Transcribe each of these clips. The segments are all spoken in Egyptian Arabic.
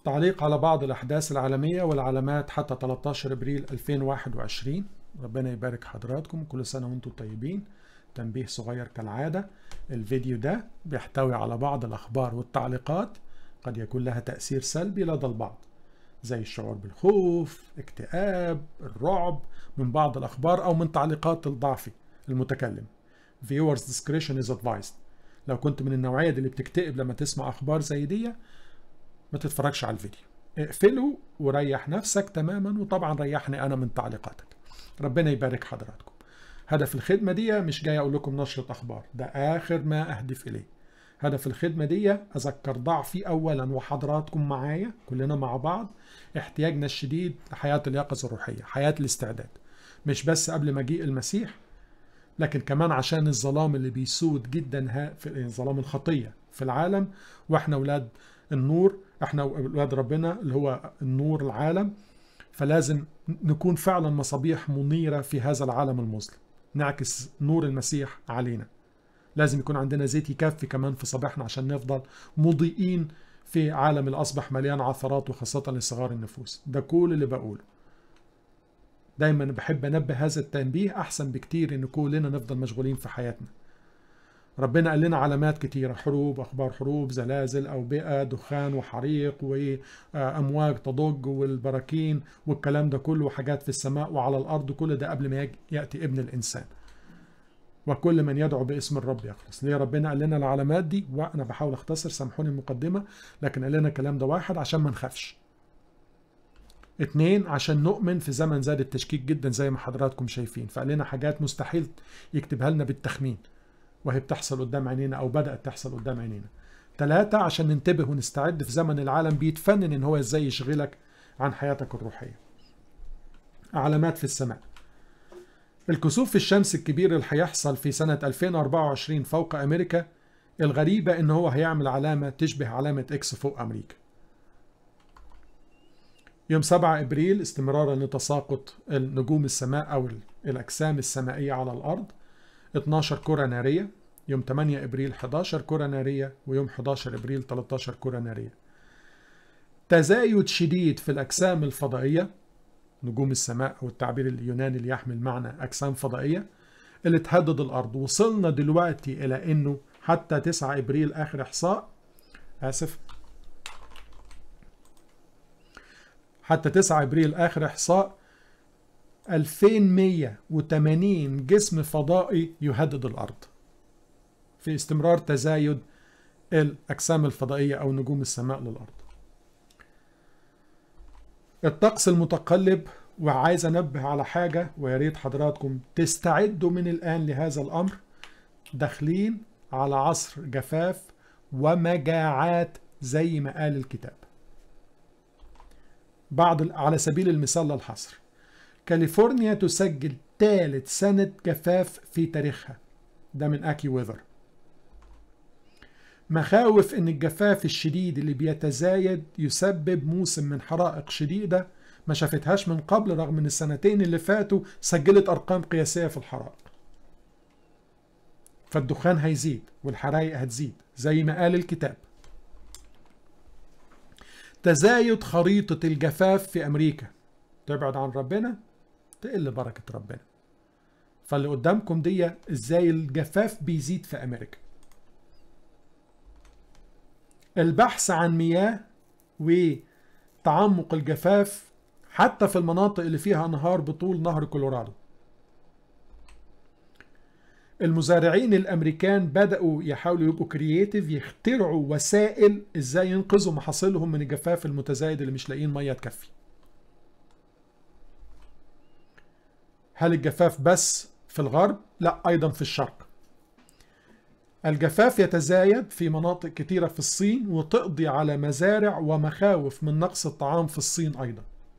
تعليق على بعض الأحداث العالمية والعلامات حتى 13 أبريل 2021 ربنا يبارك حضراتكم كل سنة وانتم طيبين تنبيه صغير كالعادة الفيديو ده بيحتوي على بعض الأخبار والتعليقات قد يكون لها تأثير سلبي لدى البعض زي الشعور بالخوف اكتئاب الرعب من بعض الأخبار أو من تعليقات الضعفي المتكلم viewers discretion is advised لو كنت من النوعية دي اللي بتكتئب لما تسمع أخبار زي دي ما تتفرجش على الفيديو اقفله وريح نفسك تماما وطبعا ريحني أنا من تعليقاتك ربنا يبارك حضراتكم هدف الخدمة دي مش جاي أقول لكم نشرة أخبار ده آخر ما أهدف إليه هدف الخدمة دي أذكر ضعفي أولا وحضراتكم معايا كلنا مع بعض احتياجنا الشديد لحياة اليقظة الروحية حياة الاستعداد مش بس قبل مجيء المسيح لكن كمان عشان الظلام اللي بيسود جدا في ظلام الخطية في العالم واحنا اولاد النور احنا اولاد ربنا اللي هو النور العالم فلازم نكون فعلا مصابيح منيرة في هذا العالم المظلم نعكس نور المسيح علينا لازم يكون عندنا زيت يكفي كمان في صباحنا عشان نفضل مضيئين في عالم اللي أصبح مليان عثرات وخاصة لصغار النفوس ده كل اللي بقوله دايما بحب انبه هذا التنبيه احسن بكتير ان كلنا نفضل مشغولين في حياتنا ربنا قال لنا علامات كتيرة حروب أخبار حروب زلازل أوبئة دخان وحريق وأمواج تضج والبراكين والكلام ده كله وحاجات في السماء وعلى الأرض كل ده قبل ما يأتي ابن الإنسان وكل من يدعو باسم الرب يخلص ليه ربنا قال لنا العلامات دي وأنا بحاول أختصر سامحوني المقدمة لكن قال لنا الكلام ده واحد عشان ما نخافش اتنين عشان نؤمن في زمن زاد التشكيك جدا زي ما حضراتكم شايفين فقال لنا حاجات مستحيل يكتبها لنا بالتخمين وهي بتحصل قدام عينينا او بدأت تحصل قدام عينينا ثلاثة عشان ننتبه ونستعد في زمن العالم بيتفنن ان هو ازاي يشغلك عن حياتك الروحية علامات في السماء الكسوف في الشمس الكبير اللي هيحصل في سنة 2024 فوق امريكا الغريبة ان هو هيعمل علامة تشبه علامة اكس فوق امريكا يوم 7 ابريل استمرارا لتساقط النجوم السماء او الاجسام السمائيه على الارض 12 كره ناريه يوم 8 ابريل 11 كره ناريه ويوم 11 ابريل 13 كره ناريه تزايد شديد في الاجسام الفضائيه نجوم السماء او التعبير اليوناني اللي يحمل معنى اجسام فضائيه اللي تهدد الارض وصلنا دلوقتي الى انه حتى 9 ابريل اخر احصاء اسف حتى 9 ابريل اخر احصاء 2180 جسم فضائي يهدد الارض في استمرار تزايد الاجسام الفضائيه او نجوم السماء للارض الطقس المتقلب وعايز انبه على حاجه ويا ريت حضراتكم تستعدوا من الان لهذا الامر داخلين على عصر جفاف ومجاعات زي ما قال الكتاب بعض على سبيل المثال للحصر كاليفورنيا تسجل ثالث سنة جفاف في تاريخها ده من أكي ويذر مخاوف ان الجفاف الشديد اللي بيتزايد يسبب موسم من حرائق شديدة ما شافتهاش من قبل رغم ان السنتين اللي فاتوا سجلت ارقام قياسية في الحرائق فالدخان هيزيد والحرائق هتزيد زي ما قال الكتاب تزايد خريطة الجفاف في أمريكا تبعد عن ربنا تقل بركة ربنا فاللي قدامكم دي ازاي الجفاف بيزيد في أمريكا البحث عن مياه وتعمق الجفاف حتى في المناطق اللي فيها أنهار بطول نهر كولورادو المزارعين الامريكان بداوا يحاولوا يبقوا كرييتيف يخترعوا وسائل ازاي ينقذوا محاصيلهم من الجفاف المتزايد اللي مش لاقيين ميه تكفي هل الجفاف بس في الغرب لا ايضا في الشرق الجفاف يتزايد في مناطق كتيرة في الصين وتقضي على مزارع ومخاوف من نقص الطعام في الصين أيضا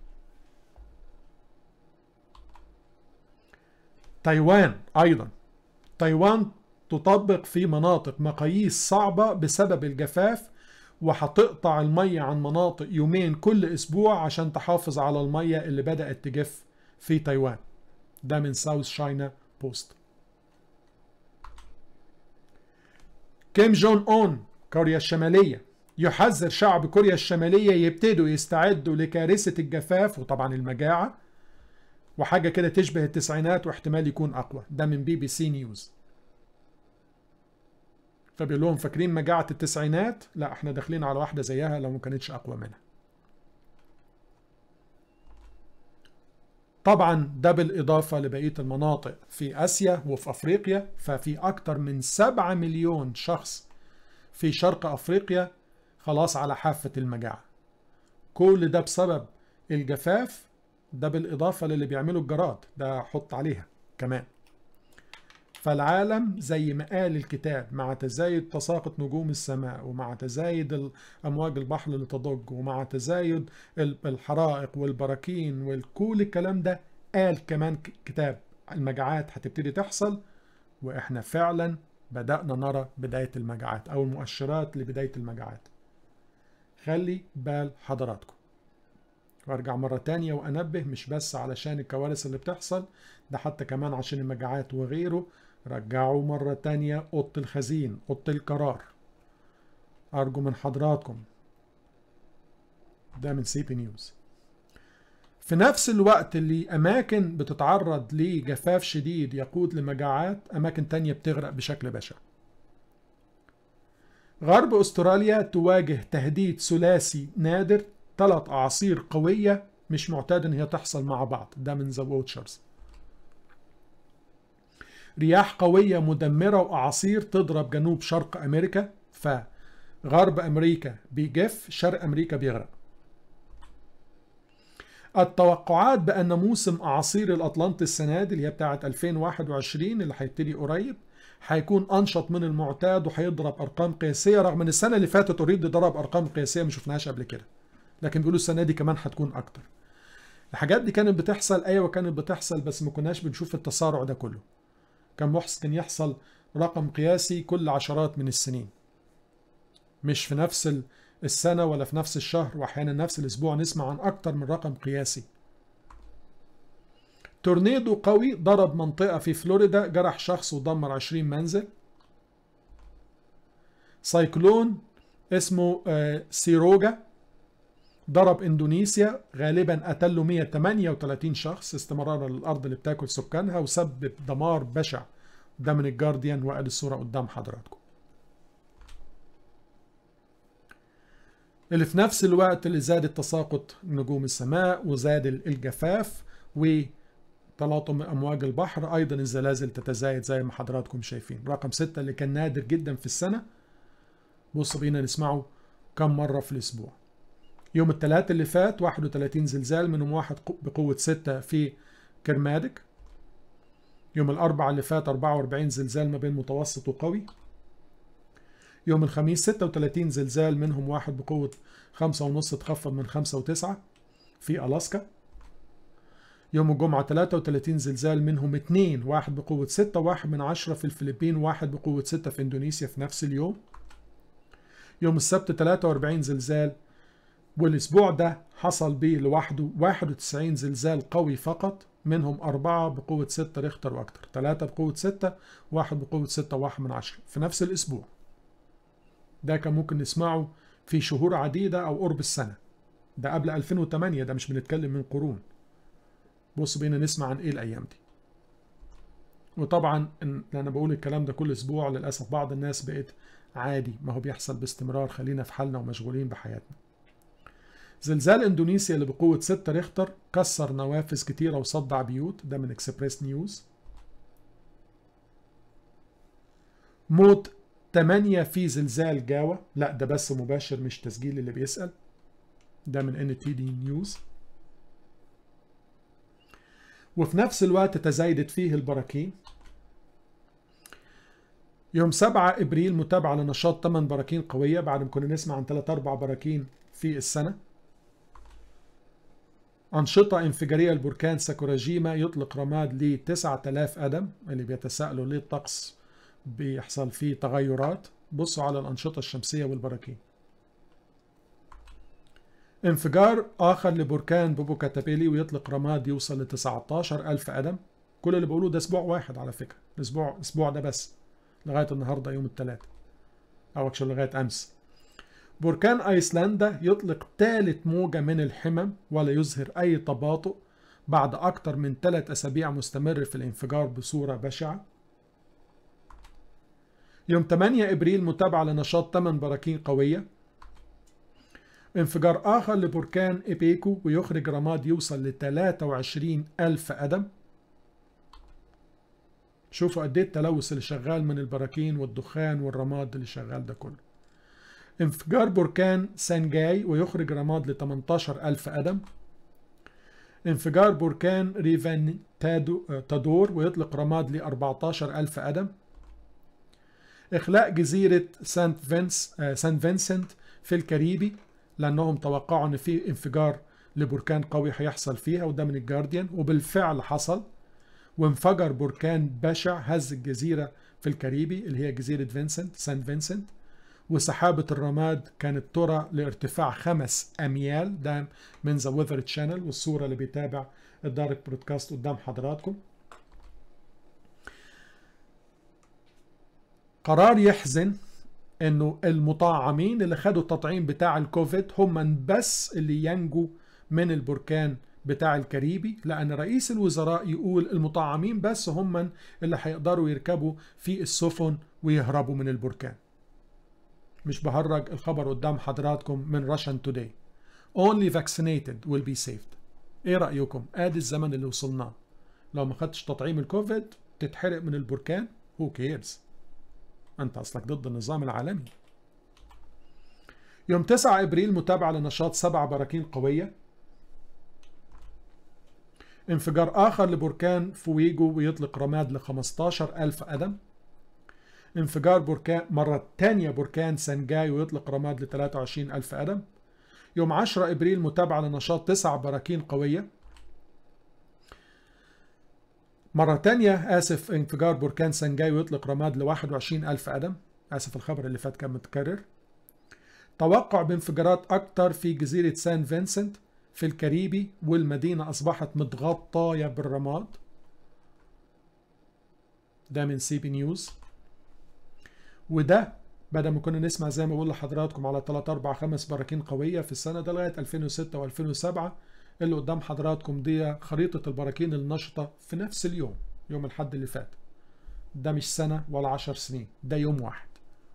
تايوان أيضا تايوان تطبق في مناطق مقاييس صعبة بسبب الجفاف وهتقطع المية عن مناطق يومين كل أسبوع عشان تحافظ على المية اللي بدأت تجف في تايوان ده من ساوث شاينا بوست كيم جون أون كوريا الشمالية يحذر شعب كوريا الشمالية يبتدوا يستعدوا لكارثة الجفاف وطبعا المجاعة وحاجة كده تشبه التسعينات واحتمال يكون أقوى ده من بي بي سي نيوز فبيقول لهم فاكرين مجاعة التسعينات لا احنا داخلين على واحدة زيها لو ما كانتش أقوى منها طبعا ده بالإضافة لبقية المناطق في آسيا وفي أفريقيا ففي أكتر من 7 مليون شخص في شرق أفريقيا خلاص على حافة المجاعة كل ده بسبب الجفاف ده بالإضافة للي بيعمله الجراد ده حط عليها كمان فالعالم زي ما قال الكتاب مع تزايد تساقط نجوم السماء ومع تزايد أمواج البحر اللي تضج ومع تزايد الحرائق والبراكين وكل الكلام ده قال كمان كتاب المجاعات هتبتدي تحصل وإحنا فعلا بدأنا نرى بداية المجاعات أو المؤشرات لبداية المجاعات خلي بال حضراتكم وارجع مرة تانية وانبه مش بس علشان الكوارث اللي بتحصل ده حتى كمان عشان المجاعات وغيره رجعوا مرة تانية أوضة الخزين أوضة القرار أرجو من حضراتكم ده من سي بي نيوز في نفس الوقت اللي أماكن بتتعرض لجفاف شديد يقود لمجاعات أماكن تانية بتغرق بشكل بشع غرب أستراليا تواجه تهديد ثلاثي نادر ثلاث أعاصير قوية مش معتاد إن هي تحصل مع بعض ده من ذا ووتشرز رياح قوية مدمرة وأعاصير تضرب جنوب شرق أمريكا فغرب أمريكا بيجف شرق أمريكا بيغرق التوقعات بأن موسم أعاصير الأطلنطي السنة دي اللي هي بتاعة 2021 اللي هيبتدي قريب هيكون أنشط من المعتاد وهيضرب أرقام قياسية رغم إن السنة اللي فاتت أوريدي ضرب أرقام قياسية ما شفناهاش قبل كده لكن بيقولوا السنة دي كمان هتكون أكتر الحاجات دي كانت بتحصل أيوة كانت بتحصل بس ما كناش بنشوف التسارع ده كله كان ممكن يحصل رقم قياسي كل عشرات من السنين مش في نفس السنة ولا في نفس الشهر وأحيانا نفس الأسبوع نسمع عن أكتر من رقم قياسي تورنيدو قوي ضرب منطقة في فلوريدا جرح شخص ودمر 20 منزل سايكلون اسمه سيروجا ضرب اندونيسيا غالبا قتل له 138 شخص استمرارا للارض اللي بتاكل سكانها وسبب دمار بشع ده من الجارديان وقال الصوره قدام حضراتكم اللي في نفس الوقت اللي زاد التساقط نجوم السماء وزاد الجفاف وتلاطم امواج البحر ايضا الزلازل تتزايد زي ما حضراتكم شايفين رقم ستة اللي كان نادر جدا في السنه بص بينا نسمعه كم مره في الاسبوع يوم الثلاث اللي فات 31 زلزال منهم واحد بقوة 6 في كرمادك يوم الأربعاء اللي فات 44 زلزال ما بين متوسط وقوي يوم الخميس 36 زلزال منهم واحد بقوة 5.5 تخفض من 5 و9 في ألاسكا يوم الجمعة 33 زلزال منهم اثنين واحد بقوة 6 واحد من 10 في الفلبين واحد بقوة 6 في اندونيسيا في نفس اليوم يوم السبت 43 زلزال والاسبوع ده حصل بيه لوحده 91 زلزال قوي فقط منهم أربعة بقوة 6 ريختر وأكتر ثلاثة بقوة 6 واحد بقوة 6 واحد من عشرة في نفس الأسبوع ده كان ممكن نسمعه في شهور عديدة أو قرب السنة ده قبل 2008 ده مش بنتكلم من قرون بص بينا نسمع عن إيه الأيام دي وطبعا أنا بقول الكلام ده كل أسبوع للأسف بعض الناس بقت عادي ما هو بيحصل باستمرار خلينا في حالنا ومشغولين بحياتنا زلزال اندونيسيا اللي بقوة 6 ريختر كسر نوافذ كتيرة وصدع بيوت ده من اكسبريس نيوز موت 8 في زلزال جاوا لا ده بس مباشر مش تسجيل اللي بيسأل ده من ان تي دي نيوز وفي نفس الوقت تزايدت فيه البراكين يوم 7 ابريل متابعة لنشاط 8 براكين قوية بعد ما كنا نسمع عن 3 4 براكين في السنة أنشطة انفجارية البركان ساكوراجيما يطلق رماد ل 9000 قدم اللي بيتساءلوا ليه الطقس بيحصل فيه تغيرات بصوا على الأنشطة الشمسية والبراكين انفجار آخر لبركان بوبوكاتابيلي ويطلق رماد يوصل ل 19000 قدم كل اللي بقوله ده أسبوع واحد على فكرة الأسبوع الأسبوع ده بس لغاية النهاردة يوم الثلاث أو أكشن لغاية أمس بركان ايسلندا يطلق ثالث موجة من الحمم ولا يظهر أي تباطؤ بعد أكثر من ثلاث أسابيع مستمر في الانفجار بصورة بشعة يوم 8 إبريل متابعة لنشاط 8 براكين قوية انفجار آخر لبركان إبيكو ويخرج رماد يوصل ل 23 ألف قدم شوفوا قد ايه التلوث اللي شغال من البراكين والدخان والرماد اللي شغال ده كله انفجار بركان سانجاي ويخرج رماد ل 18 ألف قدم انفجار بركان ريفان تادور ويطلق رماد ل 14 ألف قدم إخلاء جزيرة سانت فينس سان فينسنت في الكاريبي لأنهم توقعوا إن في انفجار لبركان قوي هيحصل فيها وده من الجارديان وبالفعل حصل وانفجر بركان بشع هز الجزيرة في الكاريبي اللي هي جزيرة فينسنت سان فينسنت وسحابة الرماد كانت ترى لارتفاع خمس أميال ده من ذا ويذر تشانل والصورة اللي بيتابع الدارك برودكاست قدام حضراتكم قرار يحزن انه المطعمين اللي خدوا التطعيم بتاع الكوفيد هم بس اللي ينجوا من البركان بتاع الكاريبي لأن رئيس الوزراء يقول المطعمين بس هم اللي هيقدروا يركبوا في السفن ويهربوا من البركان مش بهرج الخبر قدام حضراتكم من راشن توداي only vaccinated will be saved ايه رأيكم ادي الزمن اللي وصلناه لو ما خدتش تطعيم الكوفيد تتحرق من البركان who cares انت اصلك ضد النظام العالمي يوم 9 ابريل متابعة لنشاط سبع براكين قوية انفجار آخر لبركان فويجو ويطلق رماد ل 15 ألف قدم انفجار بركان مرة تانية بركان سانجاي ويطلق رماد ل 23 ألف قدم يوم 10 إبريل متابعة لنشاط تسع براكين قوية مرة تانية آسف انفجار بركان سانجاي ويطلق رماد ل 21 ألف قدم آسف الخبر اللي فات كان متكرر توقع بانفجارات أكتر في جزيرة سان فينسنت في الكاريبي والمدينة أصبحت متغطاية بالرماد ده من سي بي نيوز وده بدل ما كنا نسمع زي ما بقول لحضراتكم على 3 4 5 براكين قوية في السنة ده لغاية 2006 و2007 اللي قدام حضراتكم دي خريطة البراكين النشطة في نفس اليوم يوم الحد اللي فات ده مش سنة ولا 10 سنين ده يوم واحد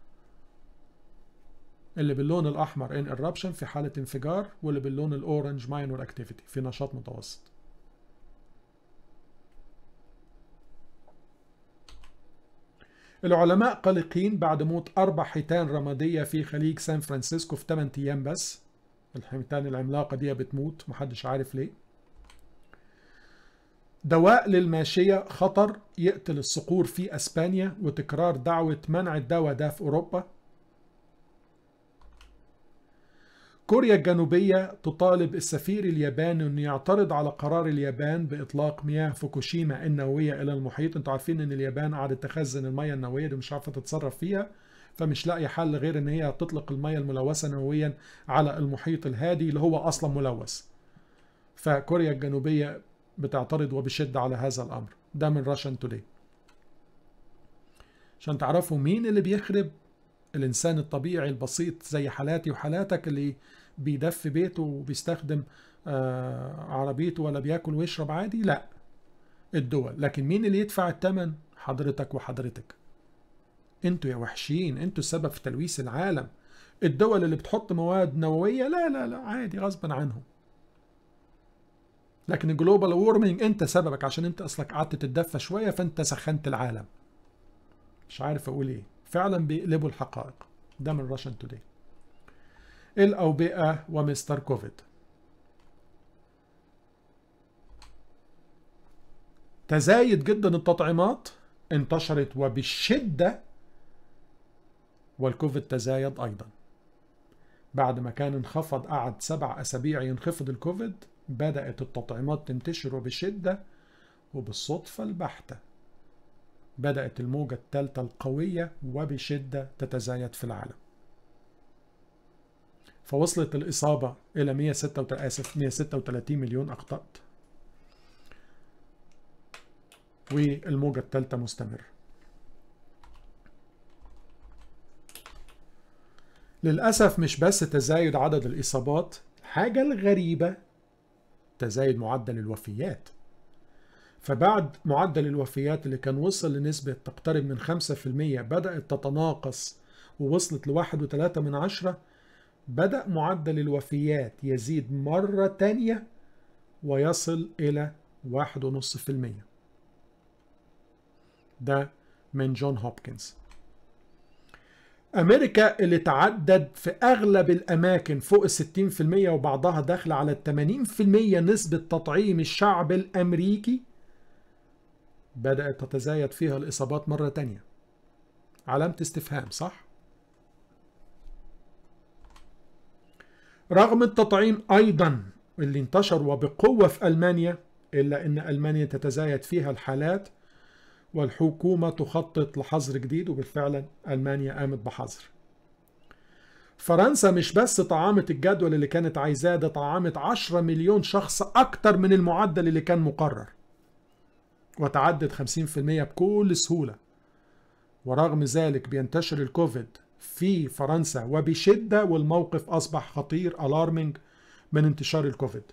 اللي باللون الأحمر ان eruption في حالة انفجار واللي باللون الأورنج minor activity في نشاط متوسط العلماء قلقين بعد موت أربع حيتان رمادية في خليج سان فرانسيسكو في 8 أيام بس الحيتان العملاقة دي بتموت محدش عارف ليه دواء للماشية خطر يقتل الصقور في أسبانيا وتكرار دعوة منع الدواء ده في أوروبا كوريا الجنوبية تطالب السفير الياباني أنه يعترض على قرار اليابان بإطلاق مياه فوكوشيما النووية إلى المحيط أنتوا عارفين أن اليابان قعدت تخزن المياه النووية دي مش عارفة تتصرف فيها فمش لاقي حل غير أن هي تطلق المياه الملوثة نوويا على المحيط الهادي اللي هو أصلا ملوث فكوريا الجنوبية بتعترض وبشدة على هذا الأمر ده من راشن توداي عشان تعرفوا مين اللي بيخرب الإنسان الطبيعي البسيط زي حالاتي وحالاتك اللي بيدفي بيته وبيستخدم آه عربيته ولا بياكل ويشرب عادي لا الدول لكن مين اللي يدفع الثمن حضرتك وحضرتك انتوا يا وحشين انتوا السبب في تلويث العالم الدول اللي بتحط مواد نووية لا لا لا عادي غصبا عنهم لكن الجلوبال وورمنج انت سببك عشان انت اصلك قعدت تتدفى شوية فانت سخنت العالم مش عارف اقول ايه فعلا بيقلبوا الحقائق ده من راشن توداي الأوبئة ومستر كوفيد تزايد جدا التطعيمات انتشرت وبالشدة والكوفيد تزايد أيضا بعد ما كان انخفض قعد سبع أسابيع ينخفض الكوفيد بدأت التطعيمات تنتشر وبشدة وبالصدفة البحتة بدأت الموجة الثالثة القوية وبشدة تتزايد في العالم فوصلت الإصابة إلى 136 آسف 136 مليون أخطأت والموجة الثالثة مستمرة للأسف مش بس تزايد عدد الإصابات الحاجة الغريبة تزايد معدل الوفيات فبعد معدل الوفيات اللي كان وصل لنسبة تقترب من 5% بدأت تتناقص ووصلت لواحد وثلاثة من عشرة بدأ معدل الوفيات يزيد مرة تانية ويصل إلى واحد ونص في المية ده من جون هوبكنز أمريكا اللي تعدد في أغلب الأماكن فوق الستين في المية وبعضها داخل على التمانين في المية نسبة تطعيم الشعب الأمريكي بدأت تتزايد فيها الإصابات مرة تانية علامة استفهام صح؟ رغم التطعيم أيضا اللي انتشر وبقوة في ألمانيا إلا أن ألمانيا تتزايد فيها الحالات والحكومة تخطط لحظر جديد وبالفعل ألمانيا قامت بحظر فرنسا مش بس طعامت الجدول اللي كانت عايزاه ده طعامت 10 مليون شخص أكتر من المعدل اللي كان مقرر وتعدد 50% بكل سهولة ورغم ذلك بينتشر الكوفيد في فرنسا وبشدة والموقف أصبح خطير ألارمينج من انتشار الكوفيد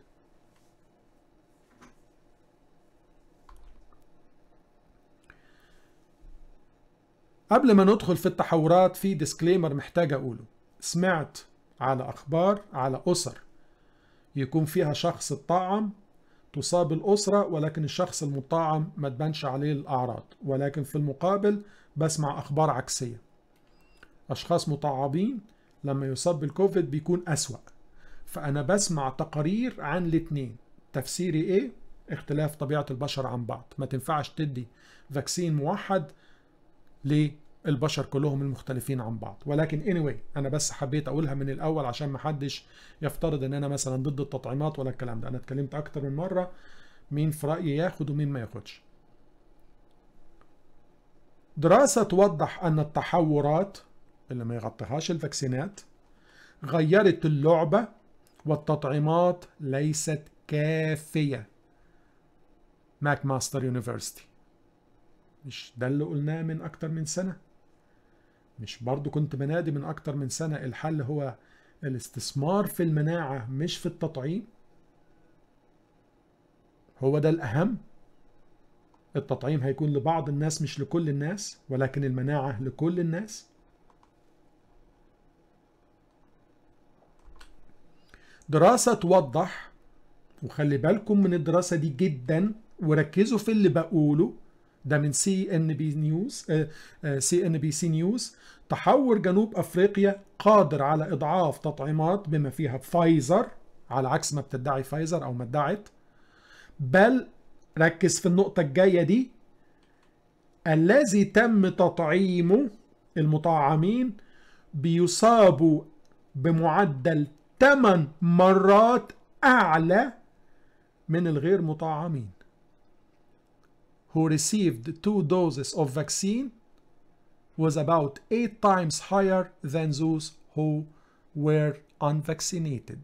قبل ما ندخل في التحورات في ديسكليمر محتاج أقوله سمعت على أخبار على أسر يكون فيها شخص اتطعم تصاب الأسرة ولكن الشخص المطعم ما تبانش عليه الأعراض ولكن في المقابل بسمع أخبار عكسية أشخاص مطعمين لما يصاب بالكوفيد بيكون أسوأ فأنا بسمع تقارير عن الاتنين تفسيري إيه؟ اختلاف طبيعة البشر عن بعض ما تنفعش تدي فاكسين موحد للبشر كلهم المختلفين عن بعض ولكن anyway أنا بس حبيت أقولها من الأول عشان ما حدش يفترض إن أنا مثلا ضد التطعيمات ولا الكلام ده أنا اتكلمت أكتر من مرة مين في رأيي ياخد ومين ما ياخدش دراسة توضح أن التحورات اللي ما يغطيهاش الفاكسينات غيرت اللعبة والتطعيمات ليست كافية ماك ماستر يونيفرسيتي مش ده اللي قلناه من أكتر من سنة مش برضو كنت بنادي من أكتر من سنة الحل هو الاستثمار في المناعة مش في التطعيم هو ده الأهم التطعيم هيكون لبعض الناس مش لكل الناس ولكن المناعة لكل الناس دراسة توضح وخلي بالكم من الدراسة دي جدا وركزوا في اللي بقوله ده من سي ان بي نيوز سي ان بي سي نيوز تحور جنوب افريقيا قادر على اضعاف تطعيمات بما فيها فايزر على عكس ما بتدعي فايزر او ما ادعت بل ركز في النقطة الجاية دي الذي تم تطعيمه المطعمين بيصابوا بمعدل 8 مرات أعلى من الغير مطعمين who received two doses of vaccine was about 8 times higher than those who were unvaccinated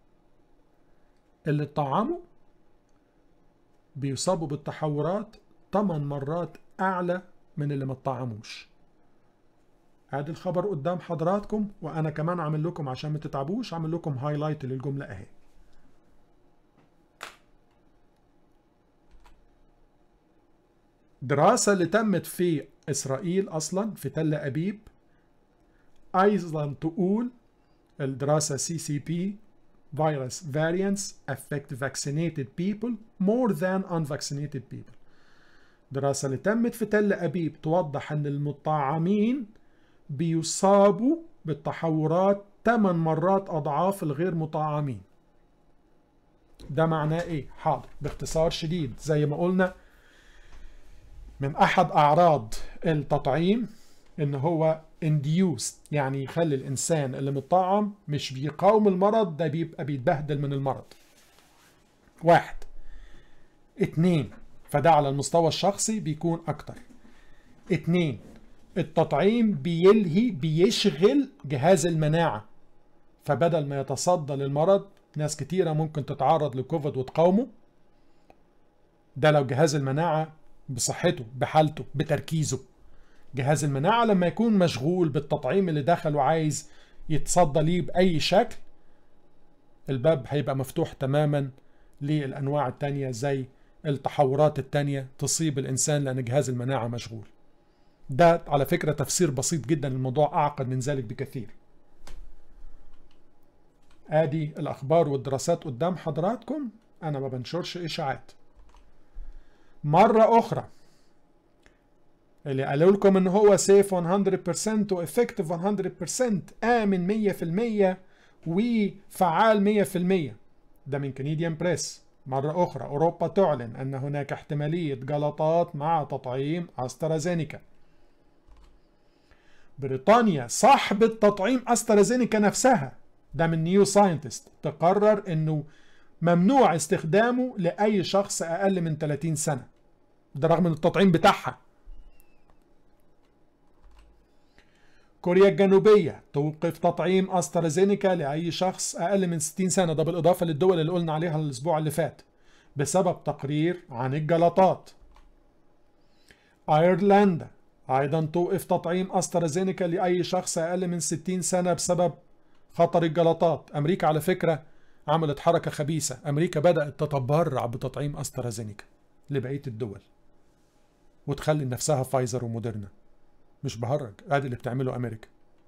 اللي طعموا بيصابوا بالتحورات 8 مرات أعلى من اللي ما طعموش ادي الخبر قدام حضراتكم وانا كمان عامل لكم عشان ما تتعبوش عامل لكم هايلايت للجمله اهي دراسه اللي تمت في اسرائيل اصلا في تل ابيب ايضا تقول الدراسه سي سي بي virus variants affect vaccinated people more than unvaccinated people دراسة اللي تمت في تل أبيب توضح أن المطعمين بيصابوا بالتحورات 8 مرات أضعاف الغير مطعمين ده معناه إيه؟ حاضر باختصار شديد زي ما قلنا من أحد أعراض التطعيم إن هو induced يعني يخلي الإنسان اللي مطعم مش بيقاوم المرض ده بيبقى بيتبهدل من المرض واحد اتنين فده على المستوى الشخصي بيكون أكتر اتنين التطعيم بيلهي بيشغل جهاز المناعة فبدل ما يتصدى للمرض ناس كتيرة ممكن تتعرض لكوفيد وتقاومه ده لو جهاز المناعة بصحته بحالته بتركيزه جهاز المناعة لما يكون مشغول بالتطعيم اللي دخل وعايز يتصدى ليه بأي شكل الباب هيبقى مفتوح تماما للأنواع التانية زي التحورات التانية تصيب الإنسان لأن جهاز المناعة مشغول ده على فكرة تفسير بسيط جدا الموضوع أعقد من ذلك بكثير ادي الاخبار والدراسات قدام حضراتكم انا ما بنشرش اشاعات مرة اخرى اللي قالوا لكم ان هو سيف 100% وافكتيف 100% امن 100% وفعال 100% ده من كنديان بريس مرة أخرى أوروبا تعلن أن هناك احتمالية جلطات مع تطعيم أسترازينيكا بريطانيا صاحبة تطعيم أسترازينيكا نفسها ده من نيو ساينتست تقرر انه ممنوع استخدامه لاي شخص اقل من 30 سنه ده رغم التطعيم بتاعها كوريا الجنوبية توقف تطعيم أسترازينيكا لأي شخص أقل من 60 سنة ده بالإضافة للدول اللي قلنا عليها الأسبوع اللي فات بسبب تقرير عن الجلطات أيرلندا أيضا توقف تطعيم أسترازينيكا لأي شخص أقل من 60 سنة بسبب خطر الجلطات أمريكا على فكرة عملت حركة خبيثة أمريكا بدأت تتبرع بتطعيم أسترازينيكا لبقية الدول وتخلي نفسها فايزر وموديرنا مش بهرج ادي اللي بتعمله امريكا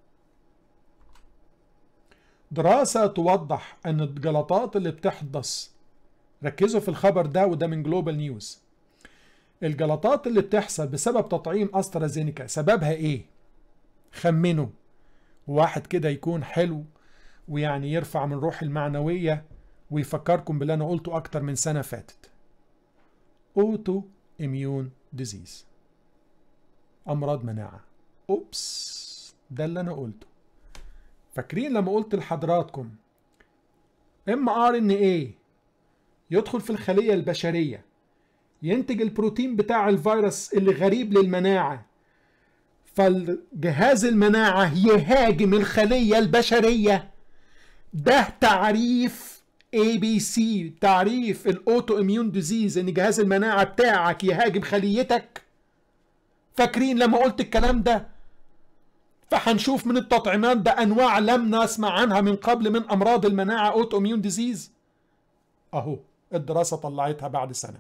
دراسة توضح ان الجلطات اللي بتحدث ركزوا في الخبر ده وده من جلوبال نيوز الجلطات اللي بتحصل بسبب تطعيم استرازينيكا سببها ايه خمنوا واحد كده يكون حلو ويعني يرفع من روح المعنوية ويفكركم باللي انا قلته اكتر من سنة فاتت اوتو اميون ديزيز امراض مناعه اوبس ده اللي انا قلته فاكرين لما قلت لحضراتكم ام ار ان ايه يدخل في الخليه البشريه ينتج البروتين بتاع الفيروس اللي غريب للمناعه فالجهاز المناعه يهاجم الخليه البشريه ده تعريف اي بي سي تعريف الاوتو اميون ديزيز ان جهاز المناعه بتاعك يهاجم خليتك فاكرين لما قلت الكلام ده فهنشوف من التطعيمات ده انواع لم نسمع عنها من قبل من امراض المناعه اوتو اميون ديزيز اهو الدراسه طلعتها بعد سنه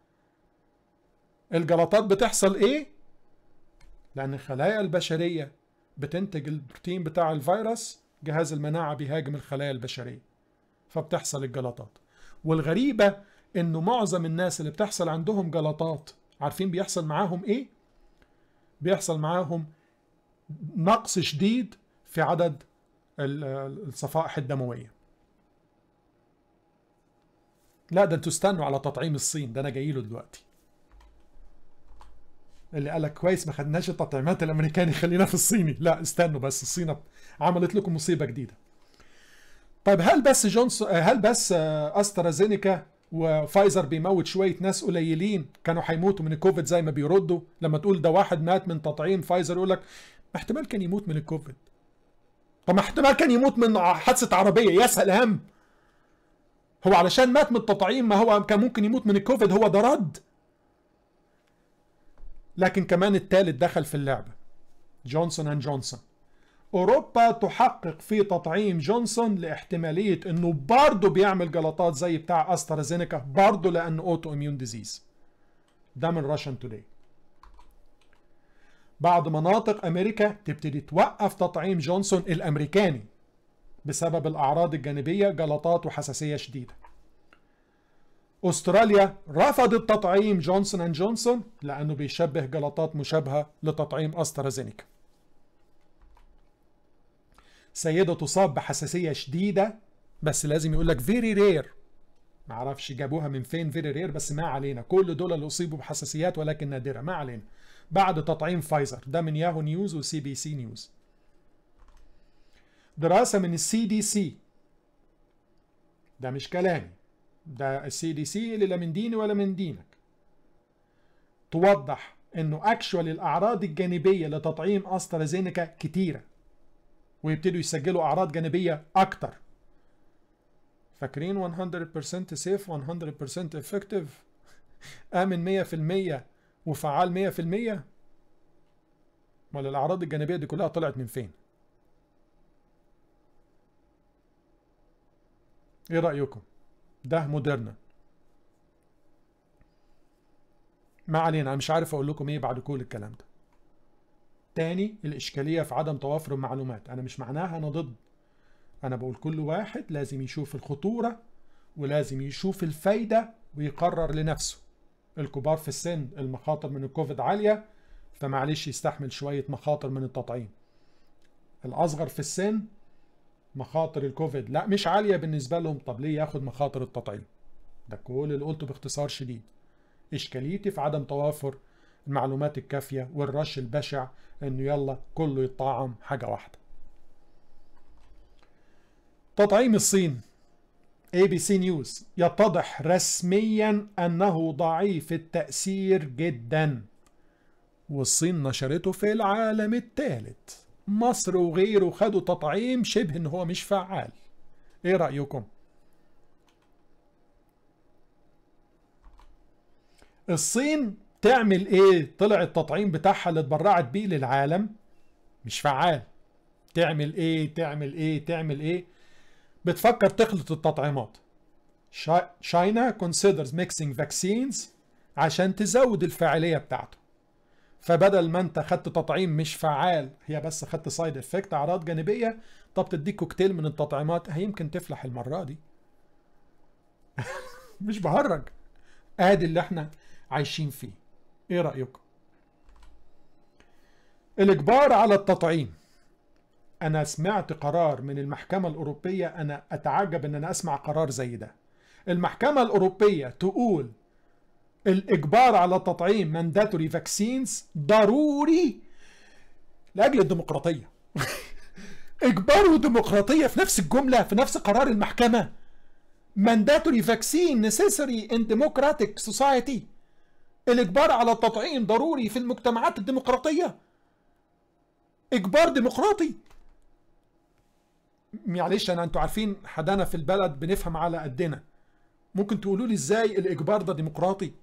الجلطات بتحصل ايه لان الخلايا البشريه بتنتج البروتين بتاع الفيروس جهاز المناعه بيهاجم الخلايا البشريه فبتحصل الجلطات والغريبه انه معظم الناس اللي بتحصل عندهم جلطات عارفين بيحصل معاهم ايه بيحصل معاهم نقص شديد في عدد الصفائح الدمويه لا ده انتوا استنوا على تطعيم الصين ده انا جاي له دلوقتي اللي قال لك كويس ما خدناش التطعيمات الامريكاني خلينا في الصيني لا استنوا بس الصين عملت لكم مصيبه جديده طيب هل بس جونسون هل بس استرازينيكا وفايزر بيموت شويه ناس قليلين كانوا هيموتوا من الكوفيد زي ما بيردوا لما تقول ده واحد مات من تطعيم فايزر يقول لك احتمال كان يموت من الكوفيد طب ما احتمال كان يموت من حادثه عربيه يسهل هم هو علشان مات من التطعيم ما هو كان ممكن يموت من الكوفيد هو ده رد لكن كمان الثالث دخل في اللعبه جونسون اند جونسون اوروبا تحقق في تطعيم جونسون لاحتماليه انه برضه بيعمل جلطات زي بتاع استرازينيكا برضه لانه اوتو اميون ديزيز ده من راشن توداي بعض مناطق امريكا تبتدي توقف تطعيم جونسون الامريكاني بسبب الاعراض الجانبيه جلطات وحساسيه شديده استراليا رفضت تطعيم جونسون اند جونسون لانه بيشبه جلطات مشابهه لتطعيم استرازينيكا سيدة تصاب بحساسية شديدة بس لازم يقول لك فيري رير معرفش جابوها من فين فيري رير بس ما علينا كل دول اللي اصيبوا بحساسيات ولكن نادرة ما علينا بعد تطعيم فايزر ده من ياهو نيوز وسي بي سي نيوز دراسة من السي دي سي ده مش كلامي ده السي دي سي اللي لا من ديني ولا من دينك توضح انه اكشوال الاعراض الجانبيه لتطعيم استرازينيكا كتيره ويبتدوا يسجلوا اعراض جانبيه اكتر فاكرين 100% سيف 100% افكتيف امن 100% وفعال 100% ولا الاعراض الجانبيه دي كلها طلعت من فين ايه رايكم ده موديرنا ما علينا انا مش عارف اقول لكم ايه بعد كل الكلام ده تاني الاشكاليه في عدم توافر المعلومات انا مش معناها انا ضد انا بقول كل واحد لازم يشوف الخطوره ولازم يشوف الفايده ويقرر لنفسه الكبار في السن المخاطر من الكوفيد عاليه فمعلش يستحمل شويه مخاطر من التطعيم الاصغر في السن مخاطر الكوفيد لا مش عاليه بالنسبه لهم طب ليه ياخد مخاطر التطعيم ده كل اللي قلته باختصار شديد اشكاليتي في عدم توافر المعلومات الكافيه والرش البشع انه يلا كله يطعم حاجه واحده تطعيم الصين اي بي سي نيوز يتضح رسميا انه ضعيف التاثير جدا والصين نشرته في العالم الثالث مصر وغيره خدوا تطعيم شبه ان هو مش فعال ايه رايكم الصين تعمل ايه طلع التطعيم بتاعها اللي اتبرعت بيه للعالم مش فعال تعمل ايه تعمل ايه تعمل ايه بتفكر تخلط التطعيمات China considers mixing vaccines عشان تزود الفاعلية بتاعته فبدل ما انت خدت تطعيم مش فعال هي بس خدت سايد افكت اعراض جانبيه طب تديك كوكتيل من التطعيمات هي يمكن تفلح المره دي مش بهرج ادي اللي احنا عايشين فيه ايه رايكم الاجبار على التطعيم انا سمعت قرار من المحكمه الاوروبيه انا اتعجب ان انا اسمع قرار زي ده المحكمه الاوروبيه تقول الاجبار على تطعيم مانداتوري فاكسينز ضروري لاجل الديمقراطيه اجبار وديمقراطيه في نفس الجمله في نفس قرار المحكمه mandatory vaccine necessary in democratic society الاجبار على التطعيم ضروري في المجتمعات الديمقراطيه اجبار ديمقراطي معلش انا انتوا عارفين حدانا في البلد بنفهم على قدنا ممكن تقولوا لي ازاي الاجبار ده ديمقراطي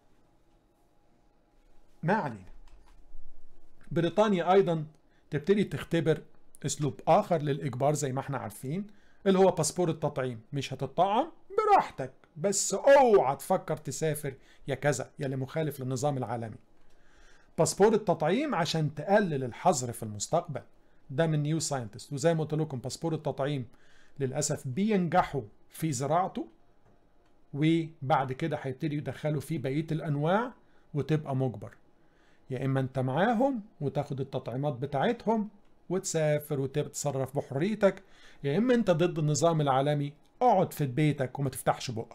ما علينا بريطانيا ايضا تبتدي تختبر اسلوب اخر للاجبار زي ما احنا عارفين اللي هو باسبور التطعيم مش هتطعم براحتك بس اوعى تفكر تسافر يا كذا يا اللي مخالف للنظام العالمي باسبور التطعيم عشان تقلل الحظر في المستقبل ده من نيو ساينتست وزي ما قلت لكم باسبور التطعيم للاسف بينجحوا في زراعته وبعد كده هيبتدي يدخلوا فيه بقيه الانواع وتبقى مجبر يا اما انت معاهم وتاخد التطعيمات بتاعتهم وتسافر وتتصرف بحريتك يا اما انت ضد النظام العالمي اقعد في بيتك وما تفتحش بقك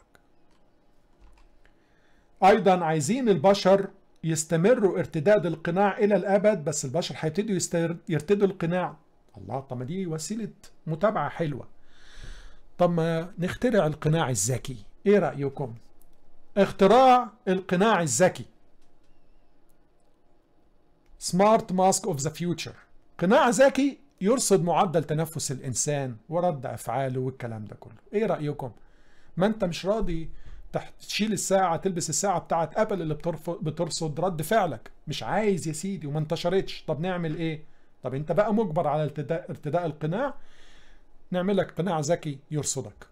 ايضا عايزين البشر يستمروا ارتداد القناع الى الابد بس البشر هيبتدوا يستر... يرتدوا القناع الله طب ما دي وسيله متابعه حلوه طب ما نخترع القناع الذكي ايه رايكم اختراع القناع الذكي سمارت ماسك اوف ذا فيوتشر قناع ذكي يرصد معدل تنفس الانسان ورد افعاله والكلام ده كله ايه رايكم ما انت مش راضي تشيل الساعة تلبس الساعة بتاعت ابل اللي بترصد رد فعلك مش عايز يا سيدي وما انتشرتش طب نعمل ايه طب انت بقى مجبر على ارتداء, ارتداء القناع نعمل لك قناع ذكي يرصدك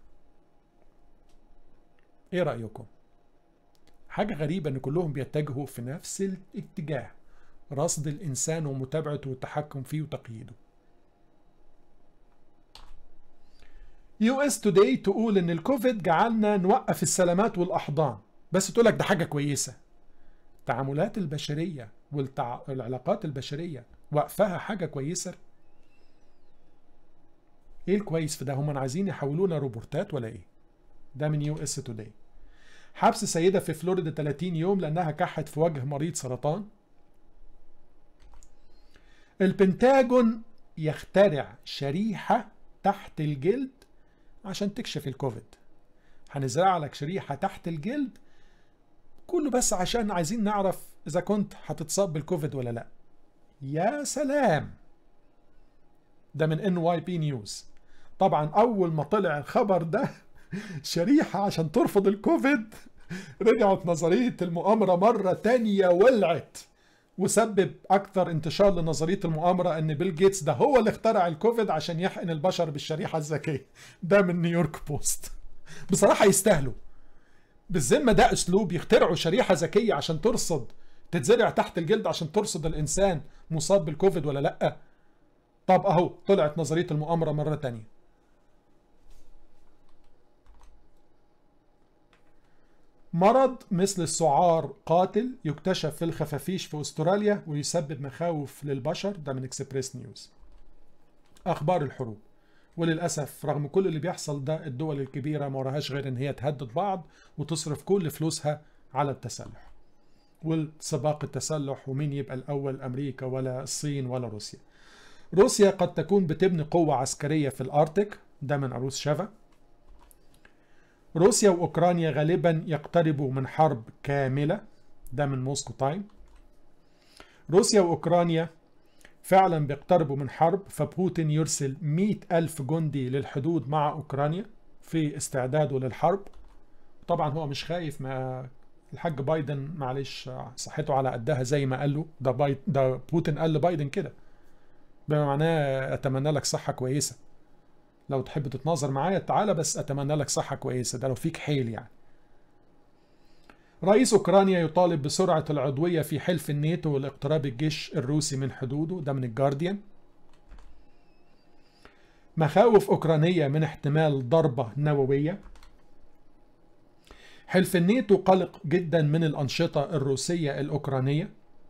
ايه رأيكم حاجة غريبة ان كلهم بيتجهوا في نفس الاتجاه رصد الانسان ومتابعته والتحكم فيه وتقييده يو اس توداي تقول ان الكوفيد جعلنا نوقف السلامات والاحضان بس تقول لك ده حاجه كويسه التعاملات البشريه والعلاقات البشريه وقفها حاجه كويسه ايه الكويس في ده هم عايزين يحولونا روبورتات ولا ايه ده من يو اس توداي حبس سيده في فلوريدا 30 يوم لانها كحت في وجه مريض سرطان البنتاجون يخترع شريحه تحت الجلد عشان تكشف الكوفيد هنزرع لك شريحة تحت الجلد كله بس عشان عايزين نعرف إذا كنت هتتصاب بالكوفيد ولا لأ يا سلام ده من ان واي بي نيوز طبعا أول ما طلع الخبر ده شريحة عشان ترفض الكوفيد رجعت نظرية المؤامرة مرة تانية ولعت وسبب اكثر انتشار لنظريه المؤامره ان بيل جيتس ده هو اللي اخترع الكوفيد عشان يحقن البشر بالشريحه الذكيه ده من نيويورك بوست بصراحة يستاهلوا بالذمة ده أسلوب يخترعوا شريحة ذكية عشان ترصد تتزرع تحت الجلد عشان ترصد الإنسان مصاب بالكوفيد ولا لأ طب أهو طلعت نظرية المؤامرة مرة تانية مرض مثل السعار قاتل يكتشف في الخفافيش في استراليا ويسبب مخاوف للبشر ده من اكسبريس نيوز اخبار الحروب وللاسف رغم كل اللي بيحصل ده الدول الكبيره ما وراهاش غير ان هي تهدد بعض وتصرف كل فلوسها على التسلح والسباق التسلح ومين يبقى الاول امريكا ولا الصين ولا روسيا روسيا قد تكون بتبني قوه عسكريه في الارتك ده من عروس شافا روسيا واوكرانيا غالبا يقتربوا من حرب كامله ده من موسكو تايم روسيا واوكرانيا فعلا بيقتربوا من حرب فبوتين يرسل مئة ألف جندي للحدود مع أوكرانيا في استعداده للحرب طبعا هو مش خايف ما الحاج بايدن معلش صحته على قدها زي ما قال له ده, باي ده بوتين قال لبايدن كده بما معناه أتمنى لك صحة كويسة لو تحب تتناظر معايا تعالى بس أتمنى لك صحة كويسة ده لو فيك حيل يعني رئيس أوكرانيا يطالب بسرعة العضوية في حلف الناتو لاقتراب الجيش الروسي من حدوده ده من الجارديان مخاوف أوكرانية من احتمال ضربة نووية حلف الناتو قلق جدا من الأنشطة الروسية الأوكرانية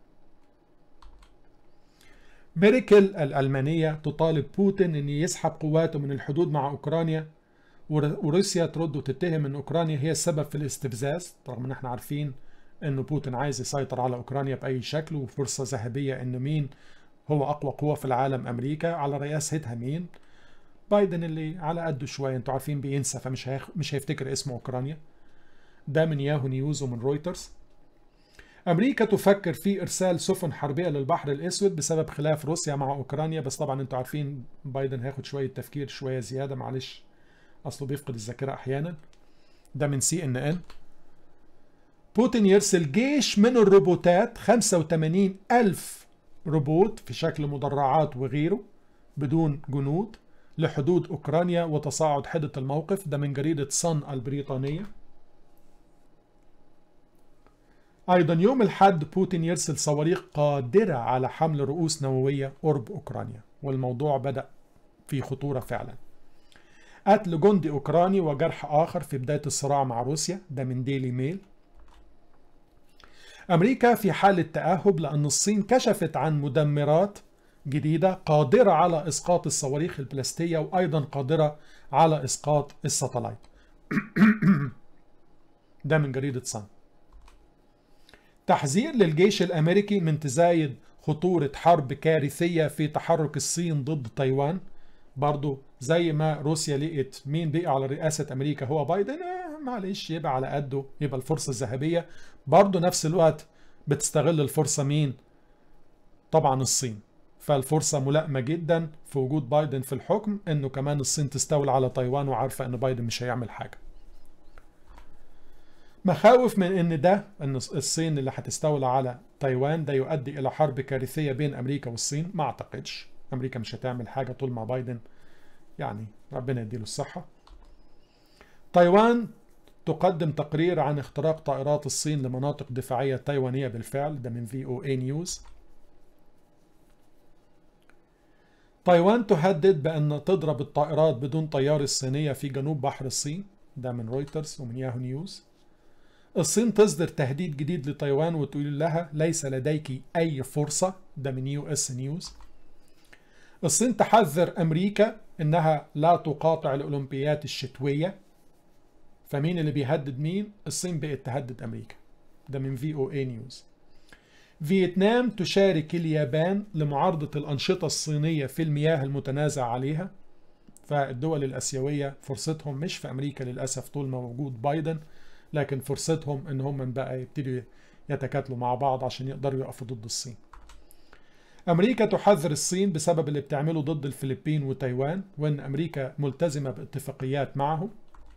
ميركل الألمانية تطالب بوتين أن يسحب قواته من الحدود مع أوكرانيا وروسيا ترد وتتهم ان اوكرانيا هي السبب في الاستفزاز رغم ان احنا عارفين انه بوتين عايز يسيطر على اوكرانيا باي شكل وفرصه ذهبيه ان مين هو اقوى قوه في العالم امريكا على رئاستها مين بايدن اللي على قده شويه انتوا عارفين بينسى فمش هيخ... مش هيفتكر اسمه اوكرانيا ده من ياهو نيوز ومن رويترز امريكا تفكر في ارسال سفن حربيه للبحر الاسود بسبب خلاف روسيا مع اوكرانيا بس طبعا انتوا عارفين بايدن هياخد شويه تفكير شويه زياده معلش اصله بيفقد الذاكره احيانا ده من سي ان ان بوتين يرسل جيش من الروبوتات 85 ألف روبوت في شكل مدرعات وغيره بدون جنود لحدود أوكرانيا وتصاعد حدة الموقف ده من جريدة صن البريطانية أيضا يوم الحد بوتين يرسل صواريخ قادرة على حمل رؤوس نووية قرب أوكرانيا والموضوع بدأ في خطورة فعلا قتل جندي أوكراني وجرح آخر في بداية الصراع مع روسيا ده من ديلي ميل أمريكا في حالة تأهب لأن الصين كشفت عن مدمرات جديدة قادرة على إسقاط الصواريخ البلاستية وأيضا قادرة على إسقاط الساتلايت ده من جريدة صن تحذير للجيش الأمريكي من تزايد خطورة حرب كارثية في تحرك الصين ضد تايوان برضو زي ما روسيا لقيت مين بقي على رئاسة أمريكا هو بايدن آه معلش يبقى على قده يبقى الفرصة الذهبية برضو نفس الوقت بتستغل الفرصة مين طبعا الصين فالفرصة ملائمة جدا في وجود بايدن في الحكم انه كمان الصين تستولى على تايوان وعارفة ان بايدن مش هيعمل حاجة مخاوف من ان ده ان الصين اللي هتستولى على تايوان ده يؤدي الى حرب كارثية بين امريكا والصين ما اعتقدش امريكا مش هتعمل حاجه طول ما بايدن يعني ربنا يديله الصحه تايوان تقدم تقرير عن اختراق طائرات الصين لمناطق دفاعيه تايوانيه بالفعل ده من في او اي نيوز تايوان تهدد بان تضرب الطائرات بدون طيار الصينيه في جنوب بحر الصين ده من رويترز ومن ياهو نيوز الصين تصدر تهديد جديد لتايوان وتقول لها ليس لديك اي فرصه ده من يو اس نيوز الصين تحذر امريكا انها لا تقاطع الاولمبيات الشتويه فمين اللي بيهدد مين الصين بقت تهدد امريكا ده من في او اي نيوز فيتنام تشارك اليابان لمعارضة الأنشطة الصينية في المياه المتنازع عليها فالدول الأسيوية فرصتهم مش في أمريكا للأسف طول ما وجود بايدن لكن فرصتهم إن هم بقى يبتدوا يتكاتلوا مع بعض عشان يقدروا يقفوا ضد الصين أمريكا تحذر الصين بسبب اللي بتعمله ضد الفلبين وتايوان وأن أمريكا ملتزمة باتفاقيات معهم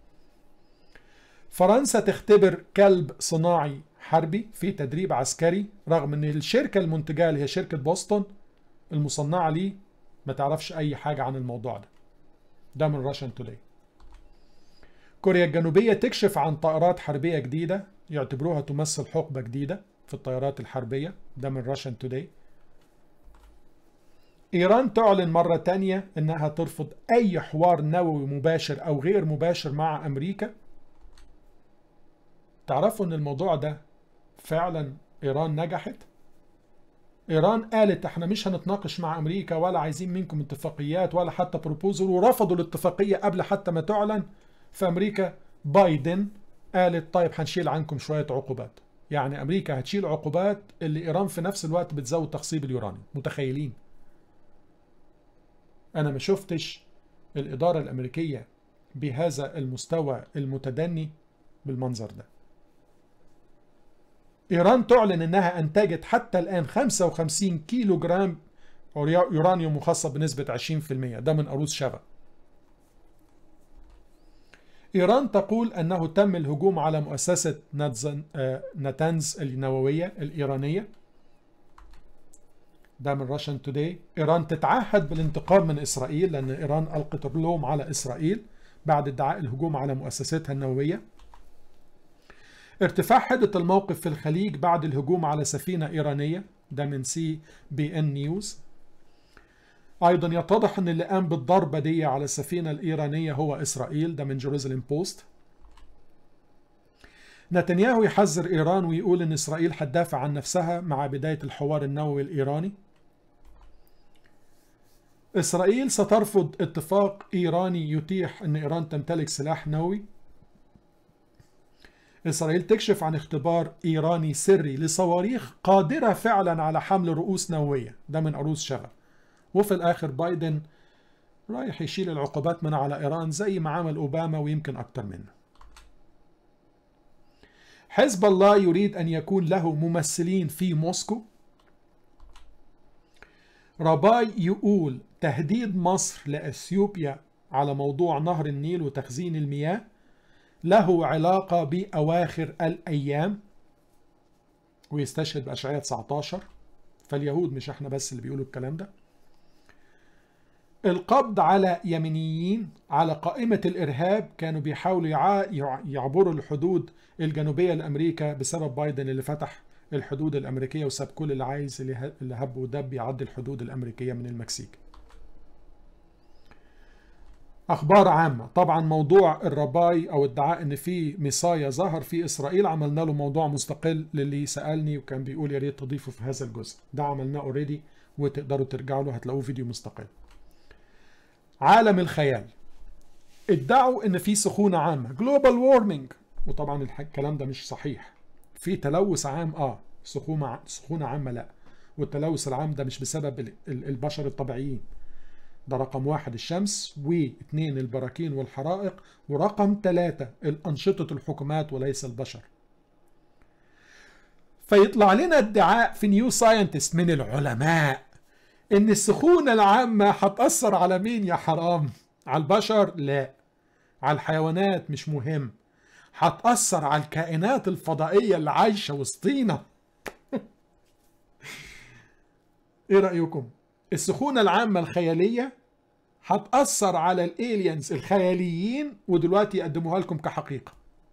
فرنسا تختبر كلب صناعي حربي في تدريب عسكري رغم ان الشركة المنتجة اللي هي شركة بوسطن المصنعة ليه ما تعرفش اي حاجة عن الموضوع ده ده من راشن تولي كوريا الجنوبية تكشف عن طائرات حربية جديدة يعتبروها تمثل حقبة جديدة في الطائرات الحربية ده من راشن توداي إيران تعلن مرة تانية إنها ترفض أي حوار نووي مباشر أو غير مباشر مع أمريكا تعرفوا إن الموضوع ده فعلا إيران نجحت إيران قالت إحنا مش هنتناقش مع أمريكا ولا عايزين منكم اتفاقيات ولا حتى بروبوزل ورفضوا الاتفاقية قبل حتى ما تعلن في أمريكا بايدن قالت طيب هنشيل عنكم شوية عقوبات يعني أمريكا هتشيل عقوبات اللي إيران في نفس الوقت بتزود تخصيب اليورانيوم متخيلين أنا ما شفتش الإدارة الأمريكية بهذا المستوى المتدني بالمنظر ده إيران تعلن أنها أنتجت حتى الآن 55 كيلو جرام يورانيوم مخصب بنسبة 20% ده من أروس شبا إيران تقول أنه تم الهجوم على مؤسسة ناتنز النووية الإيرانية ده من راشن توداي إيران تتعهد بالانتقام من إسرائيل لأن إيران ألقت اللوم على إسرائيل بعد ادعاء الهجوم على مؤسستها النووية ارتفاع حدة الموقف في الخليج بعد الهجوم على سفينة إيرانية ده من سي بي ان نيوز أيضا يتضح أن اللي قام بالضربة دي على السفينة الإيرانية هو إسرائيل ده من جيروزاليم بوست نتنياهو يحذر إيران ويقول أن إسرائيل هتدافع عن نفسها مع بداية الحوار النووي الإيراني إسرائيل سترفض اتفاق إيراني يتيح أن إيران تمتلك سلاح نووي إسرائيل تكشف عن اختبار إيراني سري لصواريخ قادرة فعلا على حمل رؤوس نووية ده من عروس شغب وفي الآخر بايدن رايح يشيل العقوبات من على إيران زي ما عمل أوباما ويمكن أكتر منه حزب الله يريد أن يكون له ممثلين في موسكو رباي يقول تهديد مصر لأثيوبيا على موضوع نهر النيل وتخزين المياه له علاقة بأواخر الأيام ويستشهد بأشعية 19 فاليهود مش احنا بس اللي بيقولوا الكلام ده القبض على يمنيين على قائمة الإرهاب كانوا بيحاولوا يعبروا الحدود الجنوبية لأمريكا بسبب بايدن اللي فتح الحدود الأمريكية وساب كل اللي عايز اللي هب ودب يعدي الحدود الأمريكية من المكسيك أخبار عامة طبعا موضوع الرباي أو ادعاء أن في ميصايا ظهر في إسرائيل عملنا له موضوع مستقل للي سألني وكان بيقول يا ريت تضيفه في هذا الجزء ده عملناه اوريدي وتقدروا ترجعوا له هتلاقوه فيديو مستقل عالم الخيال ادعوا ان في سخونة عامة جلوبال وورمنج وطبعا الكلام ده مش صحيح في تلوث عام اه سخونة سخونة عامة لا والتلوث العام ده مش بسبب البشر الطبيعيين ده رقم واحد الشمس واثنين البراكين والحرائق ورقم ثلاثة الأنشطة الحكومات وليس البشر فيطلع لنا ادعاء في نيو ساينتست من العلماء ان السخونة العامة هتأثر على مين يا حرام على البشر لا على الحيوانات مش مهم هتأثر على الكائنات الفضائية اللي عايشة وسطينا ايه رأيكم السخونة العامة الخيالية هتأثر على الالينز الخياليين ودلوقتي يقدموها لكم كحقيقة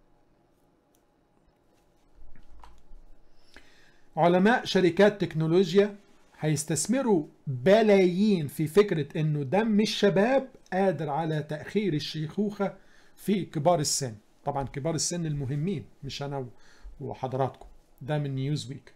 علماء شركات تكنولوجيا هيستثمروا بلايين في فكرة انه دم الشباب قادر على تأخير الشيخوخة في كبار السن طبعا كبار السن المهمين مش انا وحضراتكم ده من نيوز ويك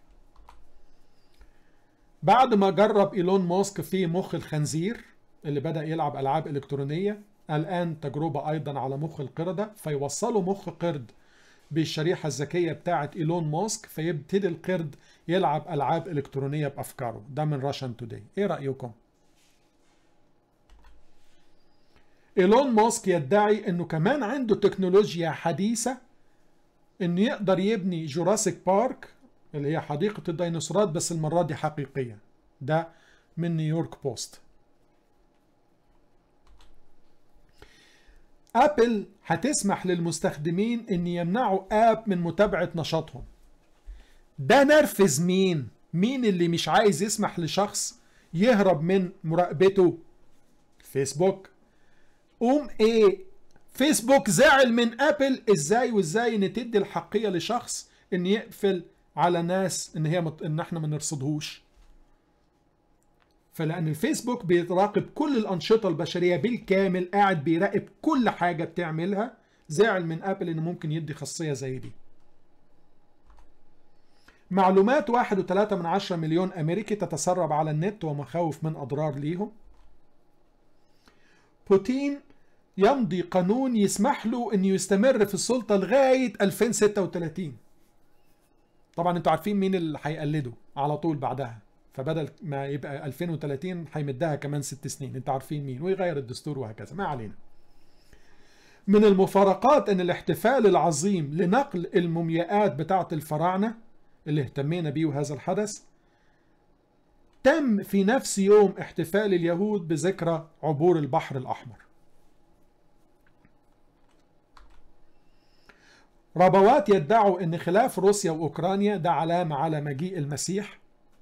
بعد ما جرب ايلون ماسك في مخ الخنزير اللي بدأ يلعب ألعاب إلكترونية الآن تجربة أيضا على مخ القردة فيوصلوا مخ قرد بالشريحة الذكية بتاعة إيلون ماسك فيبتدي القرد يلعب ألعاب إلكترونية بأفكاره ده من راشن توداي إيه رأيكم؟ إيلون ماسك يدعي أنه كمان عنده تكنولوجيا حديثة أنه يقدر يبني جوراسيك بارك اللي هي حديقة الديناصورات بس المرة دي حقيقية ده من نيويورك بوست ابل هتسمح للمستخدمين ان يمنعوا اب من متابعة نشاطهم ده نرفز مين مين اللي مش عايز يسمح لشخص يهرب من مراقبته فيسبوك قوم ايه فيسبوك زعل من ابل ازاي وازاي ان تدي الحقيه لشخص ان يقفل على ناس ان هي مت... ان احنا ما نرصدهوش فلان الفيسبوك بيراقب كل الانشطه البشريه بالكامل قاعد بيراقب كل حاجه بتعملها زعل من ابل انه ممكن يدي خاصيه زي دي معلومات واحد وثلاثة من عشرة مليون أمريكي تتسرب على النت ومخاوف من أضرار ليهم بوتين يمضي قانون يسمح له أنه يستمر في السلطة لغاية 2036 طبعا انتوا عارفين مين اللي هيقلده على طول بعدها فبدل ما يبقى 2030 هيمدها كمان ست سنين انتوا عارفين مين ويغير الدستور وهكذا ما علينا من المفارقات ان الاحتفال العظيم لنقل المومياءات بتاعه الفراعنه اللي اهتمينا بيه وهذا الحدث تم في نفس يوم احتفال اليهود بذكرى عبور البحر الأحمر ربوات يدعوا ان خلاف روسيا واوكرانيا ده علامه على مجيء المسيح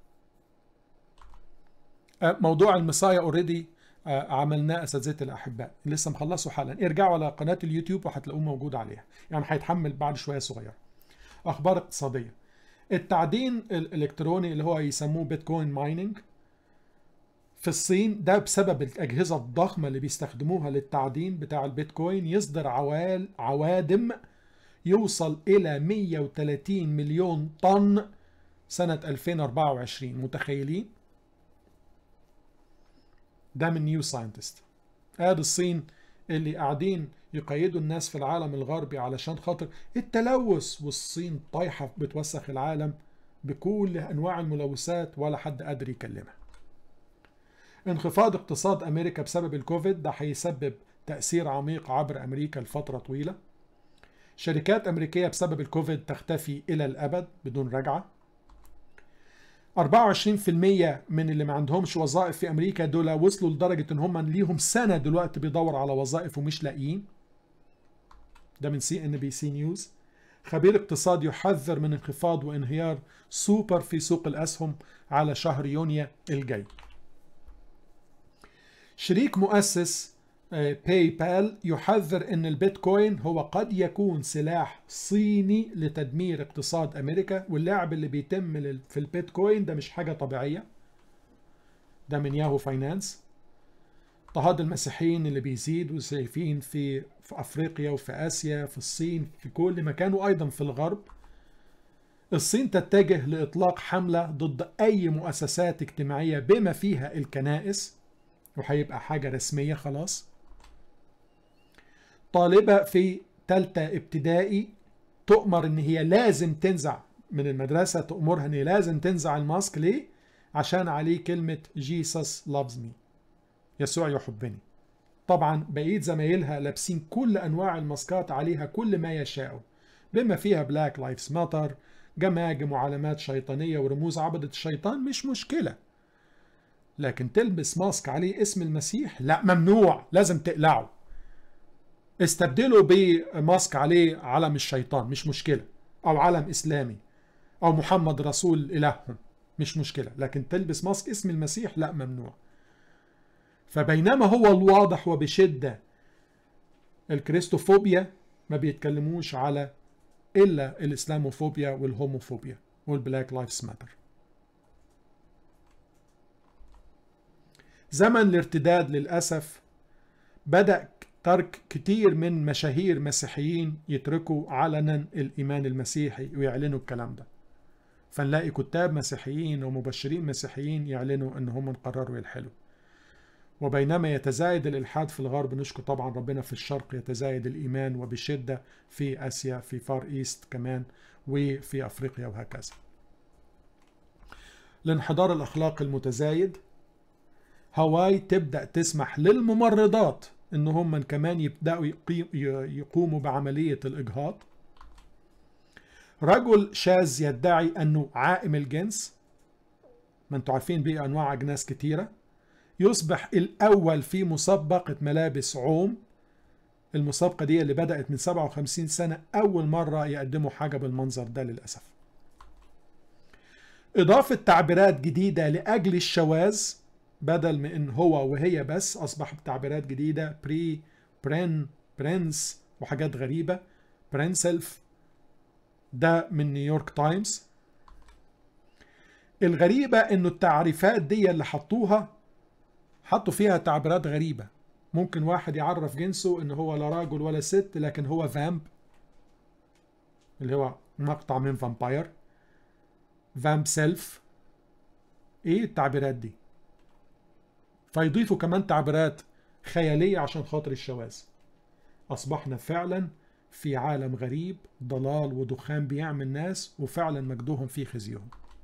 موضوع المصايا اوريدي عملناه اساتذتي الاحباء لسه مخلصه حالا ارجعوا على قناه اليوتيوب وهتلاقوه موجود عليها يعني هيتحمل بعد شويه صغيره اخبار اقتصاديه التعدين الالكتروني اللي هو يسموه بيتكوين مايننج في الصين ده بسبب الاجهزه الضخمه اللي بيستخدموها للتعدين بتاع البيتكوين يصدر عوال عوادم يوصل الى 130 مليون طن سنه 2024 متخيلين ده من نيو ساينتست ادي الصين اللي قاعدين يقيدوا الناس في العالم الغربي علشان خاطر التلوث والصين طايحة بتوسخ العالم بكل أنواع الملوثات ولا حد قادر يكلمها انخفاض اقتصاد أمريكا بسبب الكوفيد ده هيسبب تأثير عميق عبر أمريكا لفترة طويلة شركات أمريكية بسبب الكوفيد تختفي إلى الأبد بدون رجعة 24% من اللي ما عندهمش وظائف في امريكا دول وصلوا لدرجه ان هم ليهم سنه دلوقتي بيدور على وظائف ومش لاقيين ده من سي ان بي سي نيوز خبير اقتصاد يحذر من انخفاض وانهيار سوبر في سوق الاسهم على شهر يونيو الجاي شريك مؤسس باي بال يحذر ان البيتكوين هو قد يكون سلاح صيني لتدمير اقتصاد امريكا واللعب اللي بيتم في البيتكوين ده مش حاجه طبيعيه ده من ياهو فاينانس اضطهاد المسيحيين اللي بيزيد وشايفين في في افريقيا وفي اسيا في الصين في كل مكان وايضا في الغرب الصين تتجه لاطلاق حمله ضد اي مؤسسات اجتماعيه بما فيها الكنائس وهيبقى حاجه رسميه خلاص طالبة في تالتة ابتدائي تؤمر ان هي لازم تنزع من المدرسة تأمرها ان هي لازم تنزع الماسك ليه؟ عشان عليه كلمة جيسس loves me يسوع يحبني طبعا بقيت زمايلها لابسين كل انواع الماسكات عليها كل ما يشاءوا بما فيها بلاك لايفز ماتر جماجم وعلامات شيطانية ورموز عبدة الشيطان مش مشكلة لكن تلبس ماسك عليه اسم المسيح لا ممنوع لازم تقلعه استبدلوا بماسك عليه علم الشيطان مش مشكلة أو علم إسلامي أو محمد رسول إلههم مش مشكلة لكن تلبس ماسك اسم المسيح لا ممنوع فبينما هو الواضح وبشدة الكريستوفوبيا ما بيتكلموش على إلا الإسلاموفوبيا والهوموفوبيا والبلاك لايفز ماتر زمن الارتداد للأسف بدأ ترك كتير من مشاهير مسيحيين يتركوا علنا الإيمان المسيحي ويعلنوا الكلام ده فنلاقي كتاب مسيحيين ومبشرين مسيحيين يعلنوا ان هم قرروا يلحلوا وبينما يتزايد الإلحاد في الغرب نشكر طبعا ربنا في الشرق يتزايد الإيمان وبشدة في آسيا في فار إيست كمان وفي أفريقيا وهكذا الانحدار الأخلاقي المتزايد هاواي تبدأ تسمح للممرضات ان هم كمان يبداوا يقوموا بعمليه الاجهاض رجل شاذ يدعي انه عائم الجنس ما انتوا عارفين بيه انواع اجناس كتيره يصبح الاول في مسابقه ملابس عوم المسابقه دي اللي بدات من 57 سنه اول مره يقدموا حاجه بالمنظر ده للاسف اضافه تعبيرات جديده لاجل الشواذ بدل من ان هو وهي بس اصبح بتعبيرات جديده بري برين برنس وحاجات غريبة برنسلف ده من نيويورك تايمز الغريبة انه التعريفات دي اللي حطوها حطوا فيها تعبيرات غريبة ممكن واحد يعرف جنسه ان هو لا راجل ولا ست لكن هو فامب اللي هو مقطع من فامباير فامب سيلف ايه التعبيرات دي فيضيفوا كمان تعبيرات خيالية عشان خاطر الشواذ أصبحنا فعلا في عالم غريب ضلال ودخان بيعمل ناس وفعلا مجدهم في خزيهم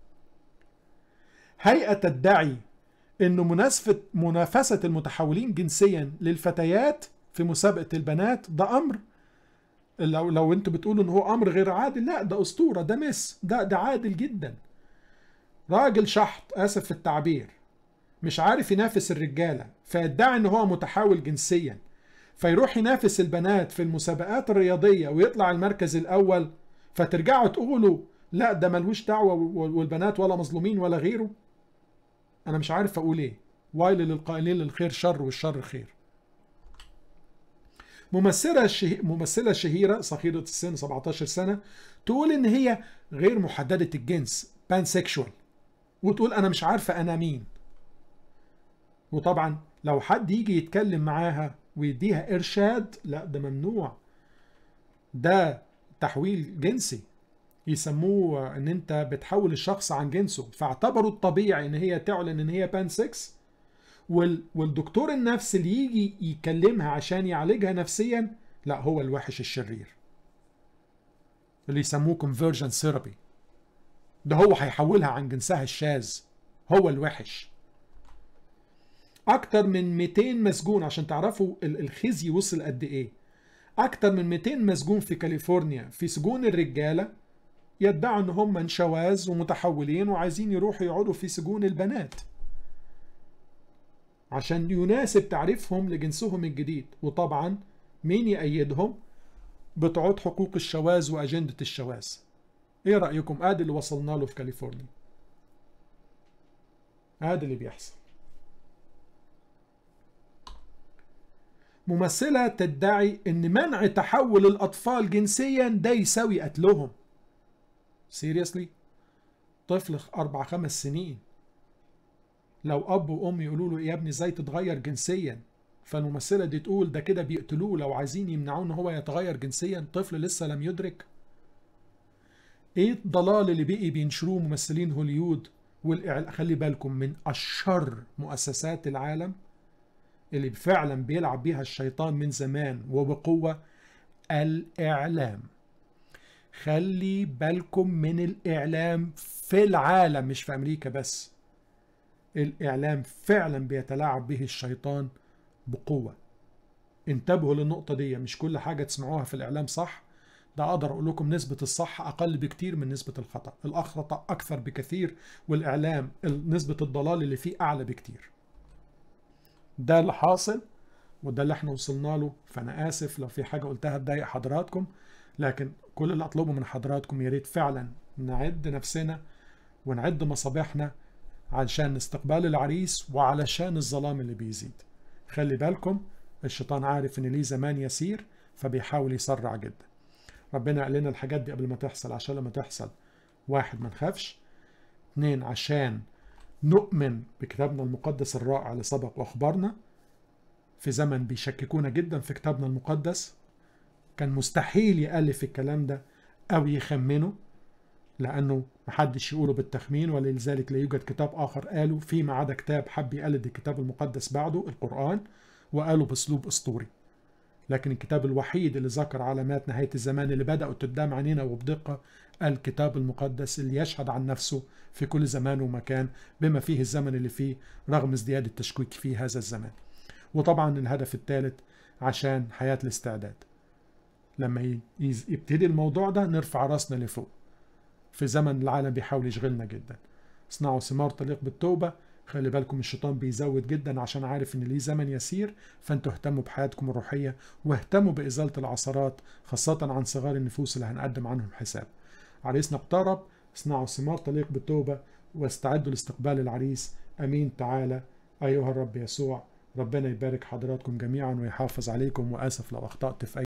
هيئة تدعي انه منافسة منافسة المتحولين جنسيا للفتيات في مسابقة البنات ده امر لو لو انتوا بتقولوا ان هو امر غير عادل لا ده اسطورة ده مس ده ده عادل جدا راجل شحط اسف في التعبير مش عارف ينافس الرجالة فيدعي ان هو متحول جنسيا فيروح ينافس البنات في المسابقات الرياضية ويطلع المركز الاول فترجعوا تقولوا لا ده ملوش دعوة والبنات ولا مظلومين ولا غيره انا مش عارف اقول ايه ويل للقائلين للخير شر والشر خير ممثلة الشه... ممثلة شهيرة صغيرة السن 17 سنة تقول ان هي غير محددة الجنس بانسكشوال وتقول انا مش عارفة انا مين وطبعا لو حد يجي يتكلم معاها ويديها ارشاد لا ده ممنوع ده تحويل جنسي يسموه ان انت بتحول الشخص عن جنسه فاعتبروا الطبيعي ان هي تعلن ان هي بان 6 وال والدكتور النفسي اللي يجي يكلمها عشان يعالجها نفسيا لا هو الوحش الشرير اللي يسموه conversion ثيرابي ده هو هيحولها عن جنسها الشاذ هو الوحش اكتر من 200 مسجون عشان تعرفوا الخزي وصل قد ايه اكتر من 200 مسجون في كاليفورنيا في سجون الرجاله يدعوا ان هم شواذ ومتحولين وعايزين يروحوا يقعدوا في سجون البنات عشان يناسب تعريفهم لجنسهم الجديد وطبعا مين يأيدهم بتوع حقوق الشواذ وأجندة الشواذ ايه رأيكم ادي اللي وصلنا له في كاليفورنيا ادي اللي بيحصل ممثلة تدعي ان منع تحول الاطفال جنسيا ده يساوي قتلهم سيريسلي طفل اربع خمس سنين لو اب وام يقولوا له يا ابني ازاي تتغير جنسيا فالممثله دي تقول ده كده بيقتلوه لو عايزين يمنعوه ان هو يتغير جنسيا طفل لسه لم يدرك ايه الضلال اللي بقي بينشروه ممثلين هوليود والإعلام خلي بالكم من اشر مؤسسات العالم اللي فعلا بيلعب بيها الشيطان من زمان وبقوه الاعلام خلي بالكم من الإعلام في العالم مش في أمريكا بس الإعلام فعلا بيتلاعب به الشيطان بقوة انتبهوا للنقطة دي مش كل حاجة تسمعوها في الإعلام صح ده أقدر أقول لكم نسبة الصح أقل بكتير من نسبة الخطأ الأخطأ أكثر بكثير والإعلام نسبة الضلال اللي فيه أعلى بكتير ده اللي حاصل وده اللي احنا وصلنا له فأنا آسف لو في حاجة قلتها تضايق حضراتكم لكن كل اللي اطلبه من حضراتكم يا ريت فعلا نعد نفسنا ونعد مصابيحنا علشان استقبال العريس وعلشان الظلام اللي بيزيد خلي بالكم الشيطان عارف ان ليه زمان يسير فبيحاول يسرع جدا ربنا قال لنا الحاجات دي قبل ما تحصل عشان لما تحصل واحد ما نخافش اتنين عشان نؤمن بكتابنا المقدس الرائع اللي سبق واخبرنا في زمن بيشككونا جدا في كتابنا المقدس كان مستحيل يألف الكلام ده أو يخمنه لأنه محدش يقوله بالتخمين ولذلك لا يوجد كتاب آخر قاله فيما عدا كتاب حب يقلد الكتاب المقدس بعده القرآن وقاله بأسلوب أسطوري لكن الكتاب الوحيد اللي ذكر علامات نهاية الزمان اللي بدأت قدام عينينا وبدقة الكتاب المقدس اللي يشهد عن نفسه في كل زمان ومكان بما فيه الزمن اللي فيه رغم ازدياد التشكيك في هذا الزمان وطبعا الهدف الثالث عشان حياة الاستعداد لما يبتدي الموضوع ده نرفع راسنا لفوق في زمن العالم بيحاول يشغلنا جدا اصنعوا ثمار تليق بالتوبة خلي بالكم الشيطان بيزود جدا عشان عارف ان ليه زمن يسير فانتوا اهتموا بحياتكم الروحية واهتموا بإزالة العثرات خاصة عن صغار النفوس اللي هنقدم عنهم حساب عريسنا اقترب اصنعوا ثمار تليق بالتوبة واستعدوا لاستقبال العريس امين تعالى ايها الرب يسوع ربنا يبارك حضراتكم جميعا ويحافظ عليكم واسف لو اخطات في اي